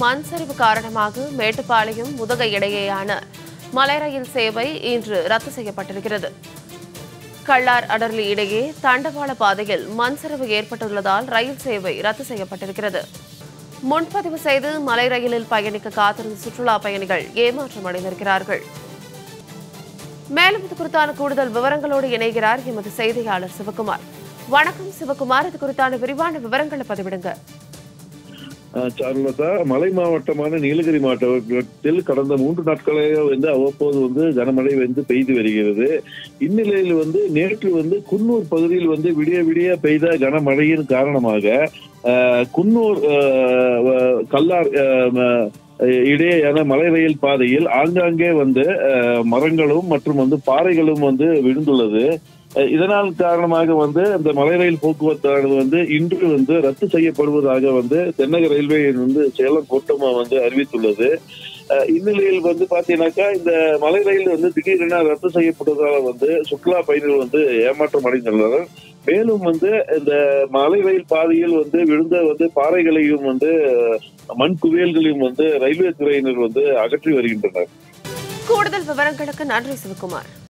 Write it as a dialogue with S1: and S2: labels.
S1: மண் சரிவு காரணமாக மேட்டுப்பாளையம் முதுகை இடையேயான மலை ரயில் சேவை இன்று ரத்து செய்யப்பட்டிருக்கிறது கள்ளார் அடர்லி இடையே தண்டவாள பாதையில் மண் சரிவு ஏற்பட்டுள்ளதால் ரயில் சேவை ரத்து செய்யப்பட்டிருக்கிறது முன்பதிவு செய்து மலை ரயிலில் பயணிக்க காத்திருந்த சுற்றுலா பயணிகள் ஏமாற்றம் அடைந்திருக்கிறார்கள் மேலும் இது குறித்தான கூடுதல் விவரங்களோடு இணைகிறார் எமது செய்தியாளர் சிவகுமார் வணக்கம் சிவகுமார் இது குறித்தான விரிவான விவரங்களை பதிவிடுங்க
S2: ஆஹ் சாருலதா மலை மாவட்டமான நீலகிரி மாவட்டத்தில் கடந்த மூன்று நாட்களாக வந்து அவ்வப்போது வந்து கனமழை வந்து பெய்து வருகிறது இந்நிலையில் வந்து நேற்று வந்து குன்னூர் பகுதியில் வந்து விடிய விடிய பெய்த கனமழையின் காரணமாக ஆஹ் குன்னூர் ஆஹ் வ- கல்லார் ஆஹ் ம- இடையேயான மலை ரயில் பாதையில் ஆங்காங்கே வந்து ஆஹ் மரங்களும் மற்றும் வந்து பாறைகளும் வந்து விழுந்துள்ளது அஹ் இதனால் காரணமாக வந்து இந்த மலை ரயில் போக்குவரத்தானது வந்து இன்று வந்து ரத்து செய்யப்படுவதாக வந்து தென்னக ரயில்வே வந்து சேலம் கோட்டமா வந்து அறிவித்துள்ளது அஹ் இந்நிலையில் வந்து பாத்தீங்கன்னாக்கா இந்த மலை ரயில் வந்து திடீரென ரத்து செய்யப்படுவதால வந்து சுற்றுலா பயணிகள் வந்து ஏமாற்றம் அடைந்துள்ளனர் மேலும் வந்து இந்த மலை ரயில் பாதையில் வந்து விழுந்த வந்து பாறைகளையும் வந்து அஹ், மண் குவியல்களையும் வந்து ரயில்வே துறையினர் வந்து அகற்றி வருகின்றனர்
S1: கூடுதல் விவரங்களுக்கு நன்றி சிவகுமார்